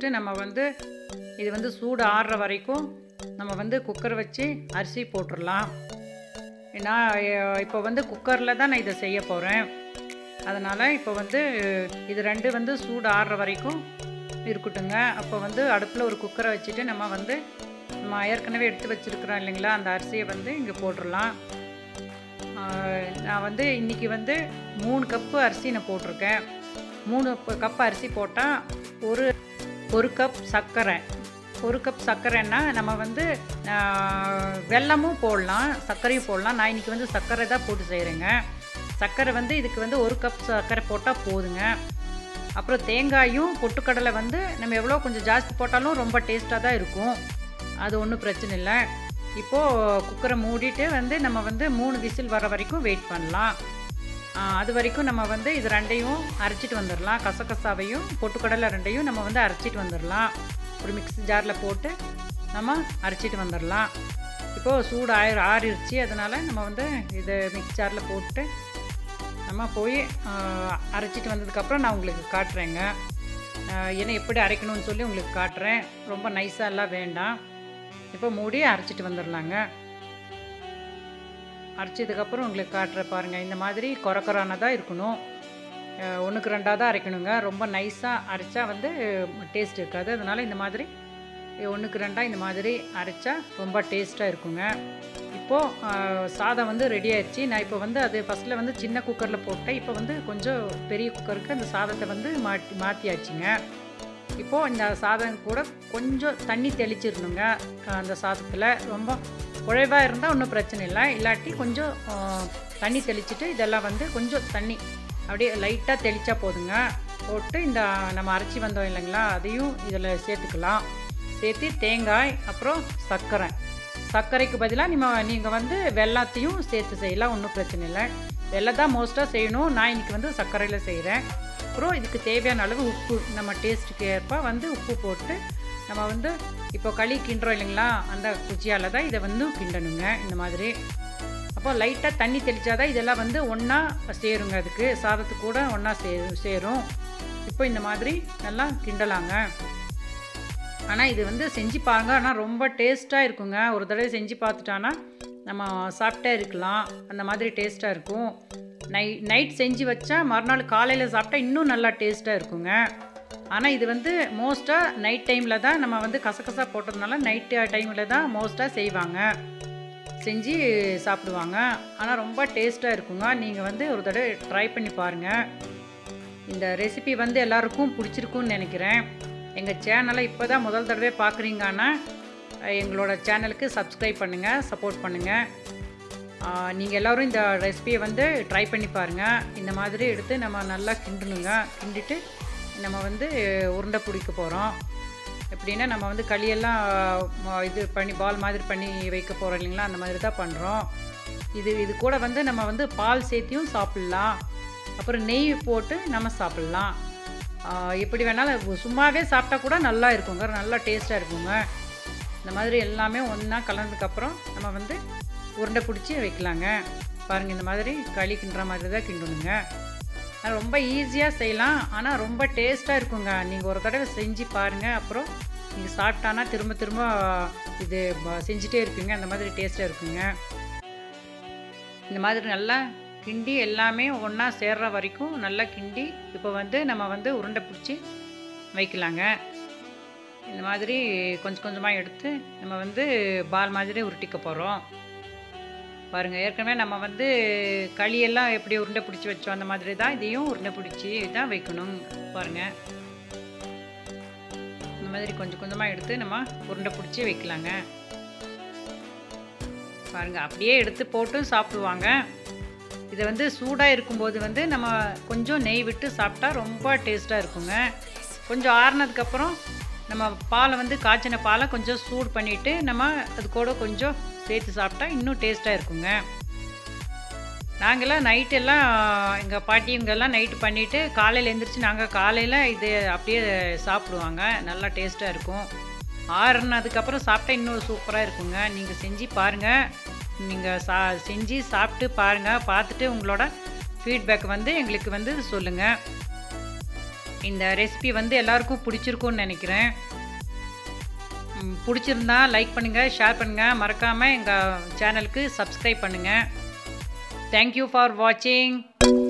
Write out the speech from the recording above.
வச்சுட்டு நம்ம வந்து இது வந்து சூடு ஆறுற வரைக்கும் நம்ம வந்து குக்கர் வச்சு அரிசி போட்டுடலாம் நான் இப்போ வந்து குக்கரில் தான் நான் இதை செய்ய போகிறேன் அதனால் இப்போ வந்து இது ரெண்டு வந்து சூடு ஆறுற வரைக்கும் இருக்கட்டுங்க அப்போ வந்து அடுப்பில் ஒரு குக்கரை வச்சுட்டு நம்ம வந்து நம்ம ஏற்கனவே எடுத்து வச்சுருக்குறோம் இல்லைங்களா அந்த அரிசியை வந்து இங்கே போட்டுடலாம் ஆஹ் நான் வந்து இன்றைக்கி வந்து மூணு கப்பு அரிசி நான் போட்டிருக்கேன் மூணு கப் அரிசி போட்டால் ஒரு ஒரு கப் சர்க்கரை ஒரு கப் சர்க்கரைன்னா நம்ம வந்து ஆஹ், வெல்லமும் போடலாம் சர்க்கரையும் போடலாம் நான் இன்றைக்கி வந்து சர்க்கரை தான் போட்டு செய்கிறேங்க சர்க்கரை வந்து இதுக்கு வந்து ஒரு கப் சர்க்கரை போட்டால் போதுங்க அப்புறம் தேங்காயும் பொட்டுக்கடலை வந்து நம்ம எவ்வளோ கொஞ்சம் ஜாஸ்தி போட்டாலும் ரொம்ப டேஸ்ட்டாக தான் இருக்கும் அது ஒன்றும் பிரச்சனை இல்லை இப்போது குக்கரை மூடிட்டு வந்து நம்ம வந்து மூணு விசில் வர வரைக்கும் வெயிட் பண்ணலாம் ஆ, அது வரைக்கும் நம்ம வந்து இது ரெண்டையும் அரைச்சிட்டு வந்துடலாம் கசகசாவையும் பொட்டுக்கடலை ரெண்டையும் நம்ம வந்து அரைச்சிட்டு வந்துடலாம் ஒரு மிக்ஸி ஜாரில் போட்டு நம்ம அரைச்சிட்டு வந்துடலாம் இப்போது சூடு ஆயிரு ஆறிடுச்சு அதனால் நம்ம வந்து இதை மிக்ஸி ஜாரில் போட்டு நம்ம போய் ஆ, அரைச்சிட்டு வந்ததுக்கப்புறம் நான் உங்களுக்கு காட்டுறேங்க ஆ, ஏன்னா எப்படி அரைக்கணும்னு சொல்லி உங்களுக்கு காட்டுறேன் ரொம்ப நைஸாக எல்லாம் வேண்டாம் இப்போ மூடி அரைச்சிட்டு வந்துடலாங்க அரைச்சதுக்கப்புறம் உங்களுக்கு காட்டுற பாருங்கள் இந்த மாதிரி கொரக்கொரானதாக இருக்கணும் அஹ் ஒன்றுக்கு ரெண்டாக தான் அரைக்கணுங்க ரொம்ப நைஸாக அரைச்சா வந்து டேஸ்ட் இருக்காது அதனால் இந்த மாதிரி ஒன்றுக்கு ரெண்டாக இந்த மாதிரி அரைச்சா ரொம்ப டேஸ்ட்டாக இருக்குங்க இப்போது சாதம் வந்து ரெடி ஆயிடுச்சு நான் இப்போ வந்து அது ஃபஸ்ட்டில் வந்து சின்ன குக்கரில் போட்டேன் இப்போ வந்து கொஞ்சம் பெரிய குக்கருக்கு அந்த சாதத்தை வந்து மாட்டி மாற்றியாச்சுங்க இப்போது இந்த சாதம் கூட கொஞ்சம் தண்ணி தெளிச்சிடணுங்க அந்த சாதத்தில் ரொம்ப குழைவாக இருந்தால் ஒன்றும் பிரச்சனை இல்லை இல்லாட்டி கொஞ்சம் ஆ, தண்ணி தெளிச்சிட்டு இதெல்லாம் வந்து கொஞ்சம் தண்ணி அப்படியே லைட்டாக தெளித்தா போதுங்க போட்டு இந்த நம்ம அரைச்சி வந்தோம் இல்லைங்களா அதையும் இதில் சேர்த்துக்கலாம் சேர்த்து தேங்காய் அப்புறம் சர்க்கரை சர்க்கரைக்கு பதிலாக நம்ம நீங்கள் வந்து வெள்ளத்தையும் சேர்த்து செய்யலாம் ஒன்றும் பிரச்சனை இல்லை வெள்ளம் தான் மோஸ்ட்டாக செய்யணும் நான் இன்றைக்கி வந்து சர்க்கரையில் செய்கிறேன் அப்புறம் இதுக்கு தேவையான அளவு உப்பு நம்ம டேஸ்ட்டுக்கு ஏற்ப வந்து உப்பு போட்டு நம்ம வந்து இப்போ களி கிண்டுறோம் இல்லைங்களா அந்த குச்சியால் தான் இதை வந்து கிண்டணுங்க இந்த மாதிரி அப்போ லைட்டாக தண்ணி தெளித்தாதான் இதெல்லாம் வந்து ஒன்றா சேருங்க அதுக்கு சாதத்துக்கு கூட ஒன்றா சே சேரும் இப்போ இந்த மாதிரி நல்லா கிண்டலாங்க ஆனால் இது வந்து செஞ்சு பாருங்க ஆனால் ரொம்ப டேஸ்ட்டாக இருக்குங்க ஒரு தடவை செஞ்சு பார்த்துட்டானா நம்ம சாப்பிட்டே இருக்கலாம் அந்த மாதிரி டேஸ்ட்டாக இருக்கும் நை நைட் செஞ்சு வச்சா மறுநாள் காலையில் சாப்பிட்டா இன்னும் நல்லா டேஸ்ட்டாக இருக்குங்க ஆனால் இது வந்து மோஸ்ட்டாக நைட் டைமில் தான் நம்ம வந்து கசகசா போட்டதுனால நைட் டைமில் தான் மோஸ்ட்டாக செய்வாங்க செஞ்சு சாப்பிடுவாங்க ஆனால் ரொம்ப டேஸ்ட்டாக இருக்குங்க நீங்கள் வந்து ஒரு தடவை ட்ரை பண்ணி பாருங்கள் இந்த ரெசிபி வந்து எல்லாருக்கும் பிடிச்சிருக்குன்னு நினைக்கிறேன் எங்கள் சேனலை இப்போ தான் முதல் தடவை பார்க்குறீங்கன்னா அஹ், எங்களோட சேனலுக்கு சப்ஸ்கிரைப் பண்ணுங்கள் சப்போர்ட் பண்ணுங்கள் நீங்கள் எல்லோரும் இந்த ரெசிபியை வந்து ட்ரை பண்ணி பாருங்கள் இந்த மாதிரி எடுத்து நம்ம நல்லா கிண்டணுங்க கிண்டிட்டு நம்ம வந்து உருண்டை பிடிக்க போகிறோம் எப்படின்னா நம்ம வந்து களியெல்லாம் ம- இது பண்ணி பால் மாதிரி பண்ணி வைக்க போகிறோம் இல்லைங்களா அந்த மாதிரி தான் பண்ணுறோம் இது இது கூட வந்து நம்ம வந்து பால் சேர்த்தியும் சாப்பிட்லாம் அப்புறம் நெய் போட்டு நம்ம சாப்பிட்லாம் ஆஹ் எப்படி வேணாலும் சும்மாவே சாப்பிட்டா கூட நல்லா இருக்குங்க நல்லா டேஸ்ட்டாக இருக்குங்க இந்த மாதிரி எல்லாமே ஒன்றா கலந்ததுக்கப்புறம் நம்ம வந்து உருண்டை பிடிச்சி வைக்கலாங்க பாருங்கள் இந்த மாதிரி களி கிண்டுற மாதிரி தான் கிண்டணுங்க அது ரொம்ப ஈஸியாக செய்யலாம் ஆனால் ரொம்ப டேஸ்ட்டாக இருக்குங்க நீங்கள் ஒரு தடவை செஞ்சு பாருங்கள் அப்புறம் நீங்கள் சாப்பிட்டானா திரும்ப திரும்ப இது ப- செஞ்சுட்டே இருப்பீங்க அந்த மாதிரி டேஸ்ட்டாக இருக்குங்க இந்த மாதிரி நல்லா கிண்டி எல்லாமே ஒன்றா சேர்ற வரைக்கும் நல்லா கிண்டி இப்போ வந்து நம்ம வந்து உருண்டை பிடிச்சி வைக்கலாங்க இந்த மாதிரி கொஞ்சம் கொஞ்சமாக எடுத்து நம்ம வந்து பால் மாதிரி உருட்டிக்க போகிறோம் பாருங்கள் ஏற்கனவே நம்ம வந்து களியெல்லாம் எப்படி உருண்டை பிடிச்சி வச்சோம் அந்த மாதிரி தான் இதையும் உருண்டை பிடிச்சி தான் வைக்கணும் பாருங்கள் இந்த மாதிரி கொஞ்சம் கொஞ்சமாக எடுத்து நம்ம உருண்டை பிடிச்சி வைக்கலாங்க பாருங்கள் அப்படியே எடுத்து போட்டு சாப்பிடுவாங்க இதை வந்து சூடாக இருக்கும்போது வந்து நம்ம கொஞ்சம் நெய் விட்டு சாப்பிட்டா ரொம்ப டேஸ்ட்டாக இருக்குங்க கொஞ்சம் ஆறுனதுக்கப்புறம் நம்ம பாலை வந்து காய்ச்சின பாலை கொஞ்சம் சூடு பண்ணிவிட்டு நம்ம அது கூட கொஞ்சம் சேர்த்து சாப்பிட்டா இன்னும் டேஸ்ட்டாக இருக்குங்க நாங்கள்லாம் நைட்டெல்லாம் எங்கள் பாட்டி இவங்கெல்லாம் நைட்டு பண்ணிவிட்டு காலையில் எழுந்திரிச்சு நாங்கள் காலையில் இது அப்படியே சாப்பிடுவாங்க நல்லா டேஸ்ட்டாக இருக்கும் ஆறுனதுக்கப்புறம் சாப்பிட்டா இன்னும் சூப்பராக இருக்குங்க நீங்கள் செஞ்சு பாருங்கள் நீங்கள் சா செஞ்சு சாப்பிட்டு பாருங்கள் பார்த்துட்டு உங்களோட ஃபீட்பேக் வந்து எங்களுக்கு வந்து சொல்லுங்கள் இந்த ரெசிபி வந்து எல்லாருக்கும் பிடிச்சிருக்கும்னு நினைக்கிறேன் ம், பிடிச்சிருந்தா லைக் பண்ணுங்கள் ஷேர் பண்ணுங்கள் மறக்காமல் எங்கள் சேனலுக்கு சப்ஸ்கிரைப் பண்ணுங்கள் தேங்க்யூ ஃபார் வாட்சிங்